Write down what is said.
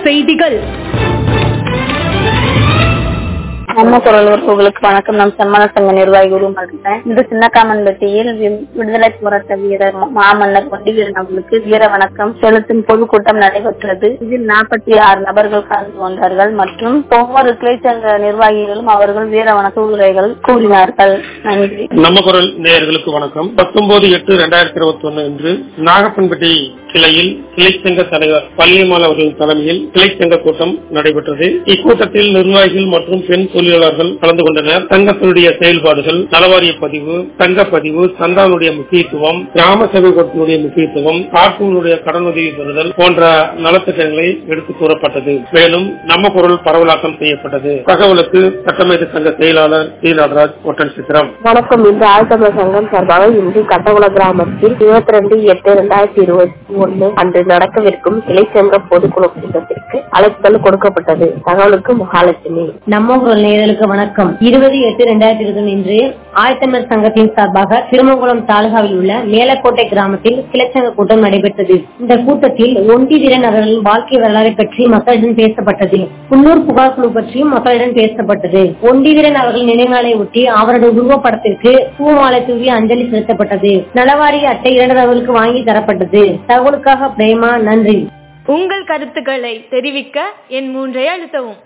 செய்திகள் நம்ம குரல் உறவுகளுக்கு வணக்கம் நான் சன்மான சங்க நிர்வாகி உருமாறுகிறேன் இந்த சின்னக்காமன்பட்டியில் வி- விடுதலை போராட்ட வீரர் மாமன்னர் கொண்டிவீரன் அவர்களுக்கு வீர வணக்கம் செலுத்தும் பொதுக்கூட்டம் நடைபெற்றது இதில் நாற்பத்தி ஆறு நபர்கள் கலந்து கொண்டார்கள் மற்றும் ஒவ்வொரு கிளைச்சங்க நிர்வாகிகளும் அவர்கள் வீர வணக்க உரைகள் கூறினார்கள் நன்றி நம்ம குரல் நேயர்களுக்கு வணக்கம் பத்தொன்பது எட்டு ரெண்டாயிரத்தி இருபத்தி ஒன்னு இன்று நாகப்பன்பட்டி கிளையில் கிளைச்சங்க தலைவர் பள்ளியம்மாள் அவர்களின் தலைமையில் கிளைச்சங்க கூட்டம் நடைபெற்றது இக்கூட்டத்தில் நிர்வாகிகள் மற்றும் பெண் தொழிலாளர்கள் கலந்து கொண்டனர் சங்கத்தினுடைய செயல்பாடுகள் நலவாரிய பதிவு சங்க பதிவு சந்தானுடைய முக்கியத்துவம் கிராம சபை கூட்டத்தினுடைய முக்கியத்துவம் காப்பூருடைய கடன் உதவி பெறுதல் போன்ற நலத்திட்டங்களை எடுத்து கூறப்பட்டது மேலும் நம்ம குரல் பரவலாக்கம் செய்யப்பட்டது தகவலுக்கு சட்டமேத சங்க செயலாளர் சி நடராஜ் ஒட்டன் சித்திரம் வணக்கம் இன்று ஆழ்த்தமிழ் சங்கம் சார்பாக இன்று கட்டகுள கிராமத்தில் இருபத்தி ரெண்டு எட்டு இரண்டாயிரத்தி இருபத்தி ஒன்று அன்று நடக்கவிருக்கும் கிளைச்சங்க பொதுக்குழு கூட்டத்திற்கு அழைப்புதல் கொடுக்கப்பட்டது தகவலுக்கு மகாலட்சுமி நம்ம குரல் நேயர்களுக்கு வணக்கம் இருபது எட்டு ரெண்டாயிரத்தி இருபது இன்று ஆழ்த்தமிழர் சங்கத்தின் சார்பாக திருமங்குளம் தாலுகாவில் உள்ள மேலக்கோட்டை கிராமத்தில் கிளச்சங்க கூட்டம் நடைபெற்றது இந்த கூட்டத்தில் ஒண்டி வீரன் அவர்களின் வாழ்க்கை வரலாறு பற்றி மக்களிடம் பேசப்பட்டது உள்ளூர் புகார் குழு பற்றியும் மக்களிடம் பேசப்பட்டது ஒண்டி வீரன் அவர்களின் நினைவுகளை ஒட்டி அவரது உருவப்படத்திற்கு பூமாலை தூவி அஞ்சலி செலுத்தப்பட்டது நலவாரி அட்டை இரண்டு நபர்களுக்கு வாங்கி தரப்பட்டது தகவலுக்காக பிரேமா நன்றி உங்கள் கருத்துக்களை தெரிவிக்க என் மூன்றை அழுத்தவும்